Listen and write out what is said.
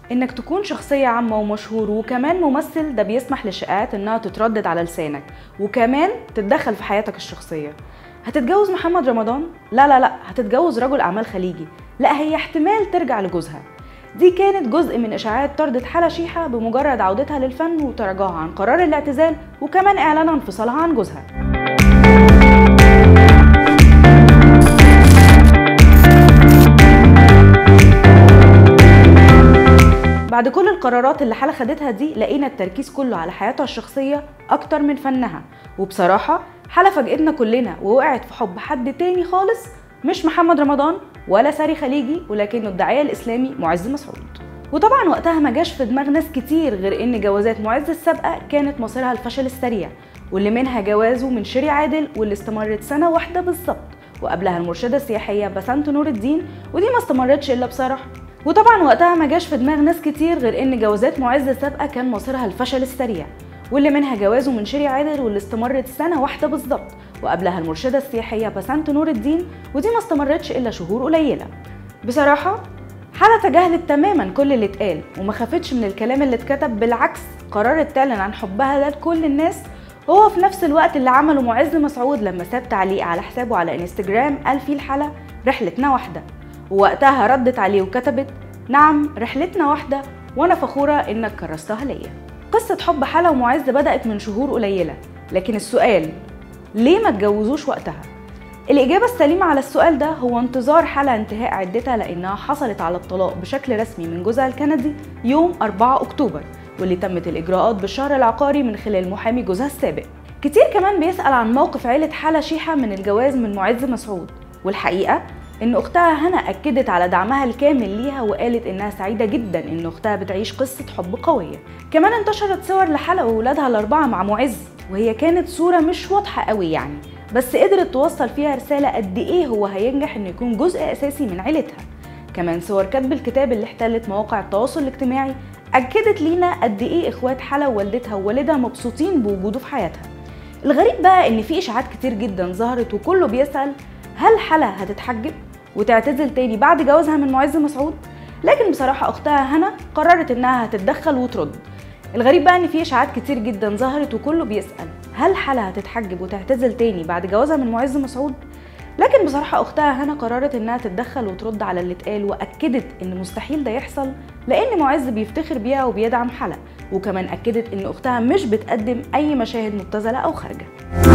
انك تكون شخصية عامة ومشهور وكمان ممثل ده بيسمح للشائعات انها تتردد على لسانك وكمان تتدخل في حياتك الشخصية هتتجوز محمد رمضان؟ لا لا لا هتتجوز رجل اعمال خليجي لا هي احتمال ترجع لجوزها دي كانت جزء من اشاعات طردت حلا شيحة بمجرد عودتها للفن وتراجعها عن قرار الاعتزال وكمان اعلان انفصالها عن جوزها بعد كل القرارات اللي حلا خدتها دي لقينا التركيز كله على حياتها الشخصية أكتر من فنها وبصراحة حلا فاجئتنا كلنا ووقعت في حب حد تاني خالص مش محمد رمضان ولا ساري خليجي ولكنه الداعية الإسلامي معز مسعود وطبعا وقتها ما جاش في دماغ ناس كتير غير ان جوازات معز السابقة كانت مصيرها الفشل السريع واللي منها جوازه من شيري عادل واللي استمرت سنة واحدة بالظبط وقبلها المرشدة السياحية بسنت نور الدين ودي ما استمرتش إلا بصراحة وطبعا وقتها ما جاش في دماغ ناس كتير غير ان جوازات معز السابقة كان مصيرها الفشل السريع واللي منها جوازه من شيري عادل واللي استمرت سنة واحدة بالظبط وقبلها المرشدة السياحية بسنت نور الدين ودي ما استمرتش إلا شهور قليلة بصراحة حالة تجاهلت تماما كل اللي اتقال وما خافتش من الكلام اللي اتكتب بالعكس قررت تعلن عن حبها ده لكل الناس وهو في نفس الوقت اللي عمله معز مسعود لما ساب تعليق على حسابه على انستجرام قال فيه الحالة رحلتنا واحدة ووقتها ردت عليه وكتبت نعم رحلتنا واحدة وأنا فخورة إنك كرستها ليا قصة حب حلا ومعز بدأت من شهور قليلة لكن السؤال ليه ما اتجوزوش وقتها؟ الإجابة السليمة على السؤال ده هو انتظار حالة انتهاء عدتها لأنها حصلت على الطلاق بشكل رسمي من جوزها الكندي يوم 4 أكتوبر واللي تمت الإجراءات بالشهر العقاري من خلال محامي جوزها السابق كتير كمان بيسأل عن موقف عيلة حالة شيحة من الجواز من معز مسعود والحقيقة إن أختها هنا أكدت على دعمها الكامل ليها وقالت إنها سعيدة جدا إن أختها بتعيش قصة حب قوية كمان انتشرت صور لحلا وولادها الأربعة مع معز وهي كانت صورة مش واضحة قوي يعني بس قدرت توصل فيها رسالة قد إيه هو هينجح إنه يكون جزء أساسي من عيلتها كمان صور كتب الكتاب اللي احتلت مواقع التواصل الاجتماعي أكدت لينا قد إيه إخوات حلا ووالدتها ووالدها مبسوطين بوجوده في حياتها الغريب بقى إن في إشاعات كتير جدا ظهرت وكله بيسأل هل حلا هتتحجب وتعتزل تاني بعد جوازها من معز مسعود لكن بصراحة أختها هنا قررت إنها هتتدخل وترد الغريب بقى إن في إشاعات كتير جدا ظهرت وكله بيسأل هل حلا هتتحجب وتعتزل تاني بعد جوازها من معز مسعود لكن بصراحة أختها هنا قررت إنها تتدخل وترد على اللي اتقال وأكدت إن مستحيل ده يحصل لأن معز بيفتخر بيها وبيدعم حلا وكمان أكدت إن أختها مش بتقدم أي مشاهد مبتذلة أو خارجة